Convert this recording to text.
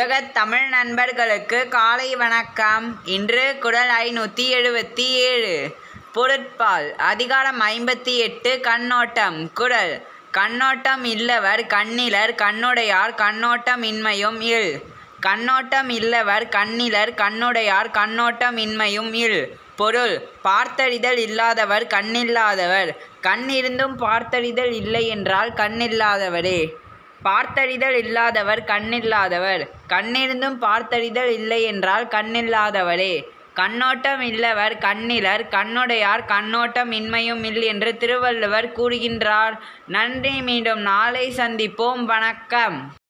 உலகத் தமிழ் நண்பர்களுக்கு காலை வணக்கம் இன்று குரல் ஐநூற்றி எழுபத்தி ஏழு பொருட்பால் அதிகாரம் ஐம்பத்தி எட்டு கண்ணோட்டம் குரல் கண்ணோட்டம் இல்லவர் கண்ணிலர் கண்ணுடையார் கண்ணோட்டம் இன்மையும் இல் கண்ணோட்டம் இல்லவர் கண்ணிலர் கண்ணுடையார் கண்ணோட்டம் இன்மையும் இல் பொருள் பார்த்தறிதல் இல்லாதவர் கண்ணில்லாதவர் கண் இருந்தும் பார்த்தறிதல் இல்லை என்றால் கண்ணில்லாதவரே பார்த்தறிதல் இல்லாதவர் கண்ணில்லாதவர் கண்ணிருந்தும் பார்த்தறிதல் இல்லை என்றால் கண்ணில்லாதவரே கண்ணோட்டம் இல்லவர் கண்ணிலர் கண்ணுடையார் கண்ணோட்டம் இன்மையும் இல் என்று திருவள்ளுவர் கூறுகின்றார் நன்றி மீண்டும் நாளை சந்திப்போம் வணக்கம்